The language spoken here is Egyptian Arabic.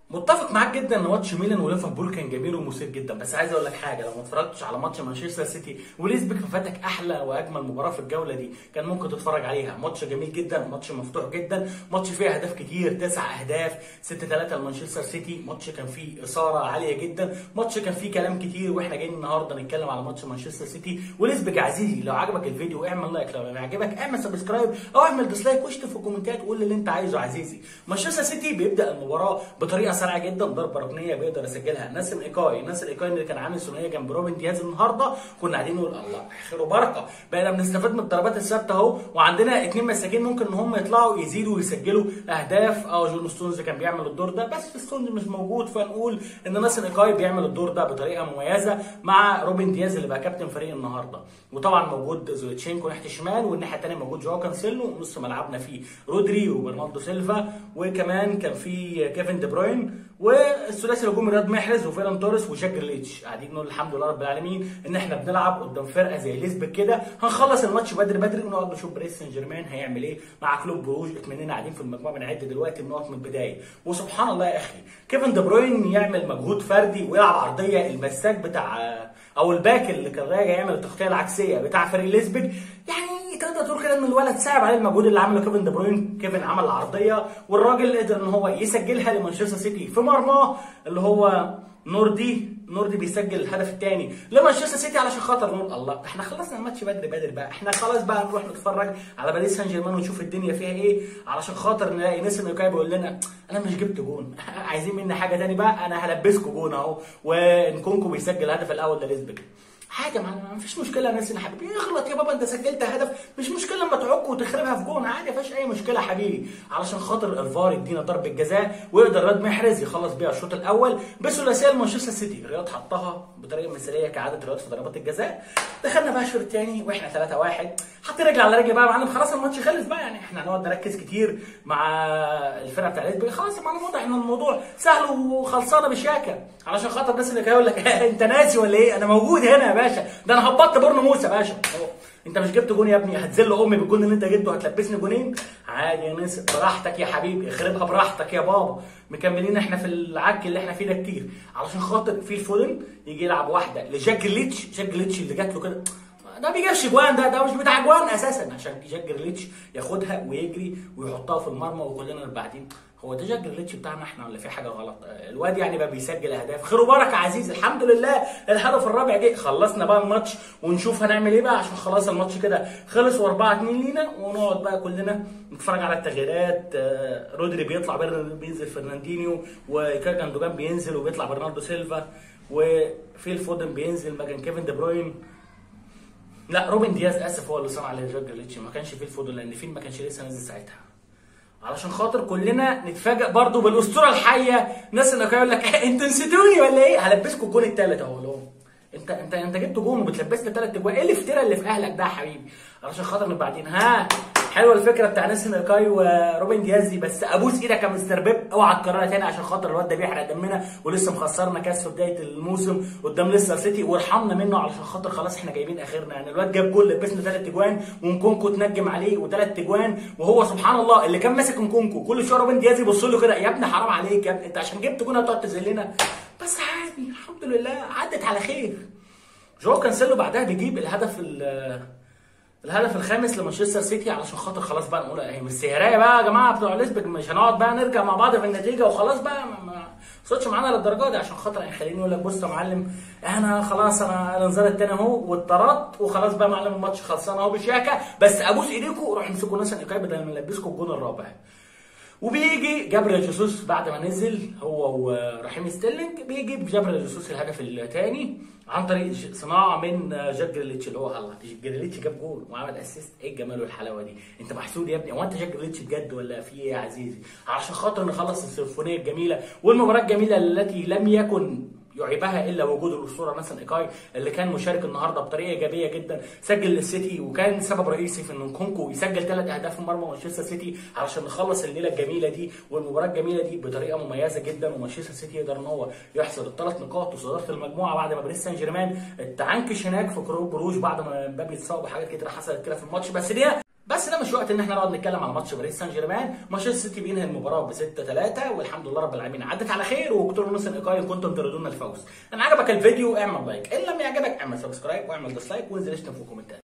متفق معاك جدا ان ماتش ميلان وليفربول كان جميل ومثير جدا بس عايز اقول لك حاجه لو ما اتفرجتش على ماتش مانشستر سيتي وليزبك ففاتك احلى واجمل مباراه في الجوله دي كان ممكن تتفرج عليها ماتش جميل جدا ماتش مفتوح جدا ماتش فيه اهداف كتير تسع اهداف 6 3 لمانشستر سيتي ماتش كان فيه اثاره عاليه جدا ماتش كان فيه كلام كتير واحنا جايين النهارده نتكلم على ماتش مانشستر سيتي وليزبك عزيزي لو عجبك الفيديو اعمل لايك لو ما عجبك اعمل سبسكرايب او اعمل ديسلايك واشتم في الكومنتات وقول اللي انت عايزه عزيزي مانشستر سيتي بيبدا المباراه بطريقه سريعه جدا ضربه ركنيه بيقدر يسجلها ناسم ايكاي ناسم ايكاي اللي كان عامل ثنائيه جنب روبن دياز النهارده كنا قاعدين نقول الله خير وبركه بقينا بنستفاد من الضربات الثابته اهو وعندنا اثنين مساكين ممكن ان هم يطلعوا يزيدوا ويسجلوا اهداف اه جون ستونز كان بيعمل الدور ده بس ستونز مش موجود فنقول ان ناسم ايكاي بيعمل الدور ده بطريقه مميزه مع روبن دياز اللي بقى كابتن فريق النهارده وطبعا موجود زويتشينكو ناحيه الشمال والناحيه الثانيه موجود جواو كانسيلو ونص ملعبنا فيه رودري وبرناردو سيلفا وكمان كان في كيفن دي بروين والثلاثي الهجومي رياض محرز وفيران توريس وجاك جريتش قاعدين نقول الحمد لله رب العالمين ان احنا بنلعب قدام فرقه زي ليزبك كده هنخلص الماتش بدري بدري ونقعد نشوف باريس سان جيرمان هيعمل ايه مع كلوب بروج اكمننا قاعدين في المجموعه بنعد دلوقتي النقط من البدايه وسبحان الله يا اخي كيفن دي بروين يعمل مجهود فردي ويلعب عرضيه المساك بتاع او الباك اللي كان راجع يعمل التغطيه العكسيه بتاع فريق ليزبك يعني تقدر تقول كده ان الولد صعب عليه المجهود اللي عمله كيفن دي بروين كيفن عمل العرضيه والراجل قدر ان هو يسجلها لمانشستر سيتي في مرماه اللي هو نوردي نوردي بيسجل الهدف الثاني لمانشستر سيتي علشان خاطر نقول الله احنا خلصنا الماتش بدري بدري بقى احنا خلاص بقى نروح نتفرج على باريس سان جيرمان ونشوف الدنيا فيها ايه علشان خاطر نلاقي ناس انه بيقول لنا انا مش جبت جون عايزين مني حاجه ثاني بقى انا هلبسكم جون اهو ونكونكو بيسجل الهدف الاول لليزبك حاجه ما فيش مشكله ناس يا حبيبي اغلط يا بابا انت سجلت هدف مش مشكله لما تعك وتخربها في جون عادي ما فيش اي مشكله يا حبيبي علشان خاطر الفار يدينا ضربه جزاء ويقدر رياض محرز يخلص بيها الشوط الاول بثلاثيه لمانشستر سيتي رياض حطها بطريقه مثاليه كعاده رياض في ضربات الجزاء دخلنا بقى الشوط الثاني واحنا 3 1 حط رجل على رجل بقى يا معلم خلاص الماتش خلص بقى يعني احنا هنقعد نركز كتير مع الفرقه بتاع ليزبيك خلاص يا معلم واضح ان الموضوع سهل وخلصانه بشياكه علشان خاطر الناس اللي هيقول لك انت ناسي ولا ايه انا موجود هنا يا باشا ده انا هبطت بورنو موسى يا باشا انت مش جبت جون يا ابني هتذل امي بالجون اللي انت جبته هتلبسني جونين عادي يا ناس براحتك يا حبيبي اخربها براحتك يا بابا مكملين احنا في العك اللي احنا فيه ده كتير علشان خاطر في الفودن يجي يلعب واحده لجاك جليتش جاك جليتش اللي جات له كده ده بيجيبش جوان ده ده مش بتاع جوان اساسا عشان جاك جريليتش ياخدها ويجري ويحطها في المرمى وكلنا بعدين هو ده جاك جريليتش بتاعنا احنا ولا في حاجه غلط الواد يعني بقى بيسجل اهداف خير وبركه عزيز الحمد لله الهدف الرابع جه خلصنا بقى الماتش ونشوف هنعمل ايه بقى عشان خلاص الماتش كده خلص و4 2 لينا ونقعد بقى كلنا نتفرج على التغييرات رودري بيطلع بينزل فرناندينيو وكاجاندوجان بينزل وبيطلع برناردو سيلفا وفيل فودن بينزل مكان كيفن دي بروين لا روبن دياز اسف هو اللي صنع لجاك جريتش ما كانش فيه الفودن لان فين ما كانش لسه نازل ساعتها علشان خاطر كلنا نتفاجئ برضو بالاسطوره الحيه ناس اللي يقول لك انتوا نسيتوني ولا ايه هلبسكم الجون الثالث اهو لو انت انت انت جبت جون وبتلبسني ثلاث اجوان ايه الافتراء اللي في اهلك ده يا حبيبي علشان خاطر بعدين ها حلوه الفكره بتاع ناسن ايكاي وروبن دياز دي بس ابوس ايدك يا مستر بيب اوعى تكررها تاني عشان خاطر الواد ده بيحرق دمنا ولسه مخسرنا كاس في بدايه الموسم قدام ليستر سيتي وارحمنا منه علشان خاطر خلاص احنا جايبين اخرنا يعني الواد جاب جول لبسنا ثلاث اجوان ونكونكو تنجم عليه وثلاث اجوان وهو سبحان الله اللي كان ماسك نكونكو كل شويه روبن دياز يبص له كده يا ابني حرام عليك يا ابني انت عشان جبت جون هتقعد تذلنا بس عادي الحمد لله عدت على خير جو كانسيلو بعدها بيجيب الهدف الهدف الخامس لمانشستر سيتي علشان خاطر خلاص بقى نقول هي مش سهرايه بقى يا جماعه بتوع ليزبك مش هنقعد بقى نرجع مع بعض في النتيجه وخلاص بقى ما صوتش معانا للدرجه دي عشان خاطر هيخليني يقول لك بص يا معلم انا خلاص انا الانذار التاني اهو واتطردت وخلاص بقى معلم الماتش خلصان اهو بشياكه بس ابوس ايديكم روحوا امسكوا ناس الايكاي بدل ما نلبسكم الجون الرابع وبيجي جابريل جيسوس بعد ما نزل هو ورحيم ستيرلينج بيجيب جابريل جيسوس الهدف الثاني عن طريق صناعه من جاك جريليتش اللي هو الله جريليتش جاب جول وعمل اسيست ايه الجمال والحلاوه دي انت محسود يا ابني هو انت جاك جريليتش بجد ولا في ايه يا عزيزي عشان خاطر نخلص السيمفونيه الجميله والمباراه الجميله التي لم يكن يعيبها الا وجود الاسطوره مثلا ايكاي اللي كان مشارك النهارده بطريقه ايجابيه جدا سجل للسيتي وكان سبب رئيسي في ان نكونكو يسجل ثلاث اهداف في مرمى مانشستر سيتي علشان نخلص الليله الجميله دي والمباراه الجميله دي بطريقه مميزه جدا ومانشستر سيتي يقدر ان هو يحصد الثلاث نقاط وصداره المجموعه بعد ما باريس سان جيرمان اتعنكش هناك في كروب بروج بعد ما مبابي اتصاب وحاجات كتير حصلت كده في الماتش بس دي بس ده ده مش وقت ان احنا نقعد نتكلم على ماتش باريس سان جيرمان مانشستر سيتي بينهي المباراه ب 6 3 والحمد لله رب العالمين عدت على خير وكتبوا نص الايقاع كنتم تريدون الفوز ان عجبك الفيديو اعمل لايك ان لم يعجبك اعمل سبسكرايب واعمل ديسلايك وانزل اشتم في الكومنتات